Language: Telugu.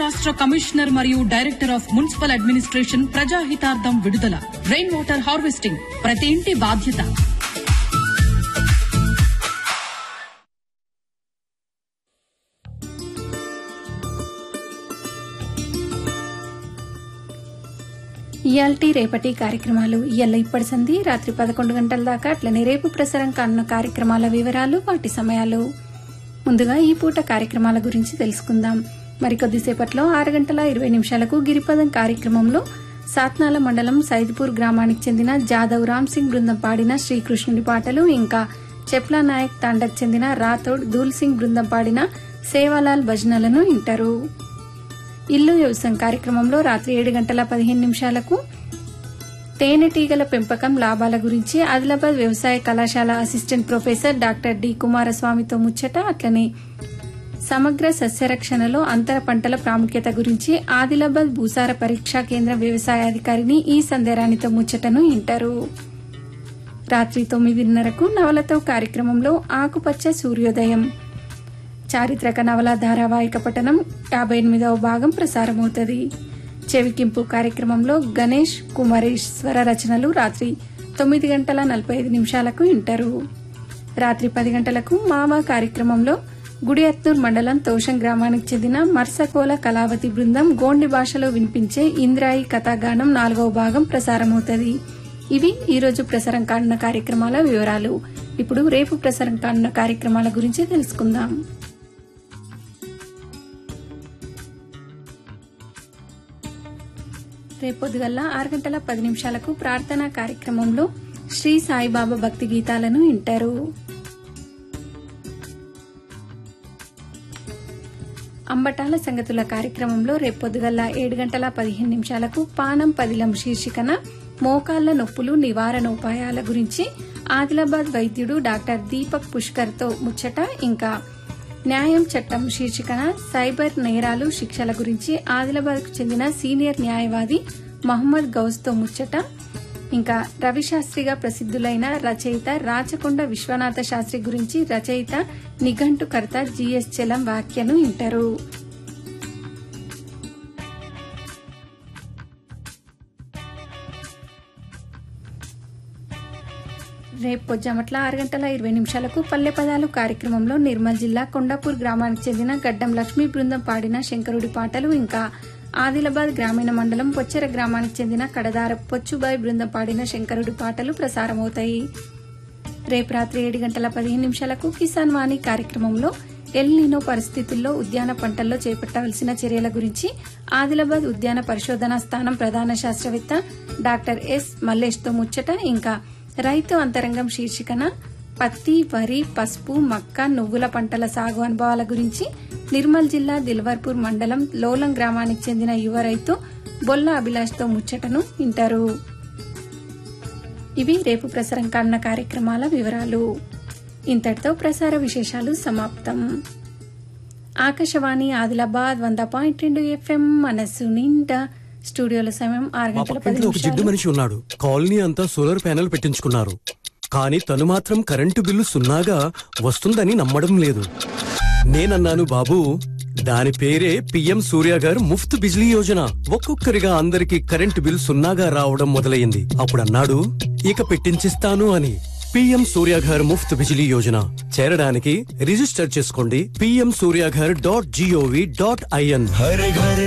రాష్ట్ర కమిషనర్ మరియు డైరెక్టర్ ఆఫ్ మున్సిపల్ అడ్మినిస్ట్రేషన్ ప్రజాహితార్థం విడుదల రెయిన్ వాటర్ హార్వెస్టింగ్ ప్రతి ఇంటి బాధ్యత ఇయాల్టి రేపటి కార్యక్రమాలు ఇయ్యాల ఇప్పటి సంధి రాత్రి పదకొండు గంటల దాకా అట్లనే రేపు ప్రసారం కానున్న కార్యక్రమాల వివరాలు వాటి సమయాలు ముందుగా ఈ పూట కార్యక్రమాల గురించి తెలుసుకుందాం మరికొద్దిసేపట్లో ఆరు గంటల ఇరవై నిమిషాలకు గిరిపదం కార్యక్రమంలో సాత్నాల మండలం సైద్పూర్ గ్రామానికి చెందిన జాదవ్ రామ్ సింగ్ బృందం పాడిన శ్రీకృష్ణుడి పాటలు ఇంకా చెప్లా నాయక్ తాండకు చెందిన రాథోడ్ దూల్ సింగ్ బృందం పాడిన సేవాలాల్ భజనలను వింటారు ఇల్లు వ్యవసాయం కార్యక్రమంలో రాత్రి ఏడు గంటల పదిహేను నిమిషాలకు తేనెటీగల పెంపకం లాభాల గురించి ఆదిలాబాద్ వ్యవసాయ కళాశాల అసిస్టెంట్ ప్రొఫెసర్ డాక్టర్ డి కుమారస్వామితో ముచ్చట అట్లనే సమగ్ర సస్యరక్షణలో అంతర పంటల ప్రాముఖ్యత గురించి ఆదిలాబాద్ భూసార పరీక్షా కేంద్ర వ్యవసాయాధికారిని ఈ సందేరానితో ముచ్చటను వింటారు రాత్రి తొమ్మిదిన్నరకు నవలతో కార్యక్రమంలో ఆకుపచ్చ సూర్యోదయం చారిత్రక నవల ధారావాహిక పఠనం యాభై ఎనిమిదవ భాగం ప్రసారమవుతుంది చెవికింపు కార్యక్రమంలో గణేష్ కుమారేష్ స్వర రచనలు రాత్రి తొమ్మిది గంటల నలభై ఐదు నిమిషాలకు వింటారు రాత్రి పది గంటలకు మావా కార్యక్రమంలో గుడియత్నూర్ మండలం తోషం గ్రామానికి చెందిన మర్సకోల కళావతి బృందం గోండి భాషలో వినిపించే ఇంద్రాయి కథాగానం నాలుగవ భాగం ప్రసారమవుతుంది ఇవి ఈ రోజు ప్రసారం కానున్న కార్యక్రమాల వివరాలు ఇప్పుడు రేపు ప్రసారం కానున్న కార్యక్రమాల గురించి తెలుసుకుందాం రేపొద్దుగల్లా ఆరు గంటల పది నిమిషాలకు ప్రార్థనా కార్యక్రమంలో శ్రీ సాయిబాబా భక్తి గీతాలను వింటారు అంబటాల సంగతుల కార్యక్రమంలో రేపొద్దుగల్లా ఏడు గంటల పదిహేను నిమిషాలకు పానం పదిలం శీర్షికన మోకాళ్ల నొప్పులు నివారణోపాయాల గురించి ఆదిలాబాద్ వైద్యుడు డాక్టర్ దీపక్ పుష్కర్ తో ముచ్చట ఇంకా న్యాయం చట్టం శీర్షికన సైబర్ నేరాలు శిక్షల గురించి ఆదిలాబాద్ కు చెందిన సీనియర్ న్యాయవాది మహమ్మద్ గౌస్ తో ముచ్చట ఇంకా రవిశాస్త్రిగా ప్రసిద్ధులైన రచయిత రాచకొండ విశ్వనాథ శాస్త్రి గురించి రచయిత నిఘంటుకర్త జిఎస్ చలం వ్యాఖ్యను వింటారు రేపు పొజ్జామట్ల ఆరు గంటల ఇరవై నిమిషాలకు పల్లె పదాలు కార్యక్రమంలో నిర్మల్ జిల్లా కొండాపూర్ గ్రామానికి చెందిన గడ్డం లక్ష్మీ బృందం పాడిన శంకరుడి పాటలు ఇంకా ఆదిలాబాద్ గ్రామీణ మండలం పొచ్చెర గ్రామానికి చెందిన కడదార పొచ్చుబాయి బృందం పాడిన శంకరుడి పాటలు ప్రసారమవుతాయి రేపు రాత్రి ఏడు గంటల పదిహేను నిమిషాలకు కిసాన్ వాణి కార్యక్రమంలో ఎల్ నినో పరిస్థితుల్లో ఉద్యాన పంటల్లో చేపట్టవలసిన చర్యల గురించి ఆదిలాబాద్ ఉద్యాన పరిశోధనా స్థానం ప్రధాన శాస్త్రవేత్త డాక్టర్ ఎస్ మల్లేష్ తో ముచ్చట ఇంకా రైతు అంతరంగం శీర్షికన పత్తి వరి పసుపు మక్క నువ్వుల పంటల సాగు అనుభవాల గురించి నిర్మల్ జిల్లా దిల్వర్పూర్ మండలం లోలం గ్రామానికి చెందిన యువ రైతు బొల్ల అభిలాష్ తో ముచ్చటను వింటారు ఇవి రేపు ప్రసారం కానున్న కార్యక్రమాల వివరాలు ఇంతటితో ప్రసార విశేషాలు సమాప్తం ఆకాశవాణి ఆదిలాబాద్ వంద పాయింట్ రెండు ఎఫ్ఎం మనస్సు నిండా స్టూడియోల సమయం ఆరు మా గంటల పది పక్కింట్లో ఒక జిడ్డు నిమిషాలు మనిషి ఉన్నాడు కాలనీ అంతా సోలార్ ప్యానెల్ పెట్టించుకున్నారు కానీ తను మాత్రం కరెంటు బిల్లు సున్నాగా వస్తుందని నమ్మడం లేదు నేనన్నాను బాబు దాని పేరే పిఎం సూర్య గారు ముఫ్త్ బిజ్లీ యోజన ఒక్కొక్కరిగా అందరికి కరెంటు బిల్ సున్నాగా రావడం మొదలైంది అప్పుడు అన్నాడు ఇక పెట్టించిస్తాను అని పిఎం సూర్యాఘర్ ముఫ్త్ బిజిలీ యోజన చేరడానికి రిజిస్టర్ చేసుకోండి PM Suryaghar dot G O V dot IN